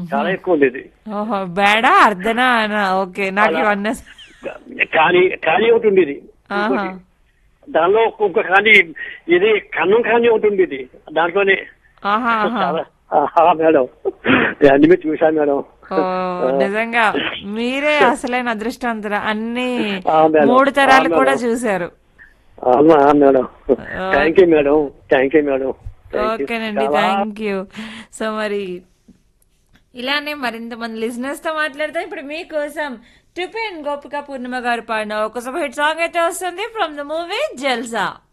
చాలా ఎక్కువ ఉండేది ఓహో బేడా అర్ధనా అనా ఓకే నాకు ఇవన్నీ ఖాళీ ఖాళీ ఒకటి ఉండేది ఆహా ఇంకోటి. దానిలో ఒక్కొక్క ఖాళీ ఇది కన్నం ఖాళీ ఒకటి ఉండేది దాంట్లోనే ఆహా ఆహా చాలా ఆహా, మేడం అన్ని మీరు చూశాను మేడం ఓ నిజంగా మీరే అసలైన అదృష్టవంతులు అన్ని ఆ, మేడం. మూడు తరాలు ఆ, కూడా మేడం. చూశారు అవునా madam thank you madam thank you madam Thank you. ఓకేనండి చాలా థ్యాంక్ యూ సో మరి ఇలానే మరింత మంది లిజినెస్ తో మాట్లాడతాం ఇప్పుడు మీకోసం టిపెన్ గోపిక పూర్ణిమ గారు పాడిన ఒక హిట్ సాంగ్ అయితే వస్తుంది ఫ్రమ్ ద మూవీ జల్సా